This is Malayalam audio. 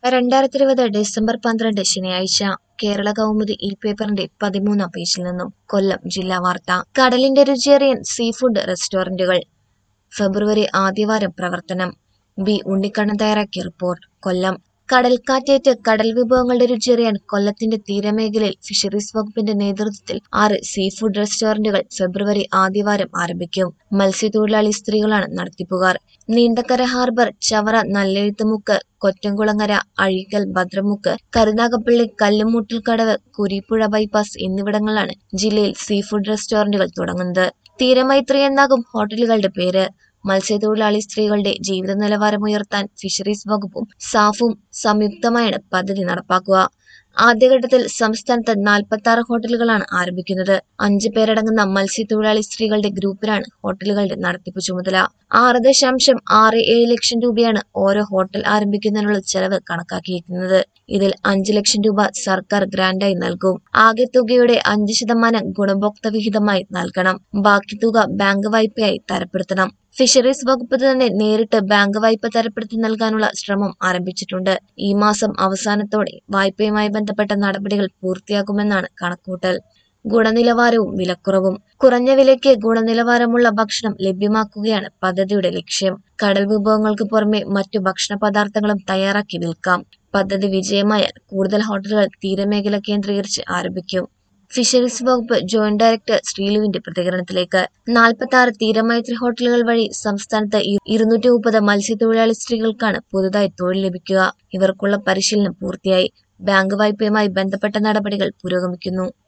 രണ്ടായിരത്തി ഇരുപത് ഡിസംബർ പന്ത്രണ്ട് ശനിയാഴ്ച കേരള കൗമുദി ഈ പേപ്പറിന്റെ പതിമൂന്നാം പേജിൽ നിന്നും കൊല്ലം ജില്ലാ വാർത്ത കടലിന്റെ രുചിയറിയൻ സീ ഫുഡ് റെസ്റ്റോറന്റുകൾ ഫെബ്രുവരി ആദ്യവാരം പ്രവർത്തനം ബി ഉണ്ണിക്കണ്ണൻ തയ്യാറാക്കിയ റിപ്പോർട്ട് കൊല്ലം കടൽക്കാറ്റേറ്റ് കടൽ വിഭവങ്ങളുടെ രുചിയറിയാൻ കൊല്ലത്തിന്റെ തീരമേഖലയിൽ ഫിഷറീസ് വകുപ്പിന്റെ നേതൃത്വത്തിൽ ആറ് സീ ഫുഡ് റെസ്റ്റോറന്റുകൾ ഫെബ്രുവരി ആദ്യവാരം ആരംഭിക്കും മത്സ്യത്തൊഴിലാളി സ്ത്രീകളാണ് നടത്തിപ്പുകാർ നീണ്ടക്കര ഹാർബർ ചവറ നല്ലെഴുത്തുമുക്ക് കൊറ്റംകുളങ്ങര അഴീക്കൽ ഭദ്രമുക്ക് കരുനാഗപ്പള്ളി കല്ലുമൂട്ടിൽ കടവ് കുരിപ്പുഴ ബൈപ്പാസ് എന്നിവിടങ്ങളിലാണ് ജില്ലയിൽ സീ ഫുഡ് റെസ്റ്റോറന്റുകൾ തുടങ്ങുന്നത് തീരമൈത്രി എന്നാകും ഹോട്ടലുകളുടെ പേര് മത്സ്യത്തൊഴിലാളി സ്ത്രീകളുടെ ജീവിത നിലവാരം ഉയർത്താൻ ഫിഷറീസ് വകുപ്പും സാഫും സംയുക്തമായാണ് പദ്ധതി നടപ്പാക്കുക ആദ്യഘട്ടത്തിൽ സംസ്ഥാനത്ത് നാൽപ്പത്തി ആറ് ഹോട്ടലുകളാണ് ആരംഭിക്കുന്നത് അഞ്ച് പേരടങ്ങുന്ന മത്സ്യത്തൊഴിലാളി സ്ത്രീകളുടെ ഗ്രൂപ്പിലാണ് ഹോട്ടലുകളുടെ നടത്തിപ്പ് ചുമതല ആറ് ദശാംശം ആറ് ഏഴ് ലക്ഷം രൂപയാണ് ഓരോ ഹോട്ടൽ ആരംഭിക്കുന്നതിനുള്ള ചെലവ് കണക്കാക്കിയിരിക്കുന്നത് ഇതിൽ അഞ്ച് ലക്ഷം രൂപ സർക്കാർ ഗ്രാന്റായി നൽകും ആകെ തുകയുടെ അഞ്ച് ശതമാനം ഗുണഭോക്തൃ വിഹിതമായി നൽകണം ബാക്കി തുക ബാങ്ക് വായ്പയായി തരപ്പെടുത്തണം ഫിഷറീസ് വകുപ്പ് തന്നെ നേരിട്ട് ബാങ്ക് വായ്പ തരപ്പെടുത്തി നൽകാനുള്ള ശ്രമം ആരംഭിച്ചിട്ടുണ്ട് ഈ മാസം അവസാനത്തോടെ വായ്പയുമായി ബന്ധപ്പെട്ട നടപടികൾ പൂർത്തിയാകുമെന്നാണ് കണക്കൂട്ടൽ ഗുണനിലവാരവും വിലക്കുറവും കുറഞ്ഞ വിലയ്ക്ക് ഗുണനിലവാരമുള്ള ഭക്ഷണം ലഭ്യമാക്കുകയാണ് പദ്ധതിയുടെ ലക്ഷ്യം കടൽ വിഭവങ്ങൾക്ക് പുറമെ മറ്റു ഭക്ഷണ പദാർത്ഥങ്ങളും തയ്യാറാക്കി വിൽക്കാം പദ്ധതി വിജയമായാൽ കൂടുതൽ ഹോട്ടലുകൾ തീരമേഖല കേന്ദ്രീകരിച്ച് ആരംഭിക്കും ഫിഷറീസ് വകുപ്പ് ജോയിന്റ് ഡയറക്ടർ ശ്രീലുവിന്റെ പ്രതികരണത്തിലേക്ക് നാൽപ്പത്തി ആറ് തീരമൈത്രി ഹോട്ടലുകൾ വഴി സംസ്ഥാനത്ത് ഇരുന്നൂറ്റി മുപ്പത് മത്സ്യത്തൊഴിലാളി സ്ത്രീകൾക്കാണ് പുതുതായി തൊഴിൽ ലഭിക്കുക ഇവർക്കുള്ള പരിശീലനം പൂർത്തിയായി ബാങ്ക് വായ്പയുമായി ബന്ധപ്പെട്ട നടപടികൾ പുരോഗമിക്കുന്നു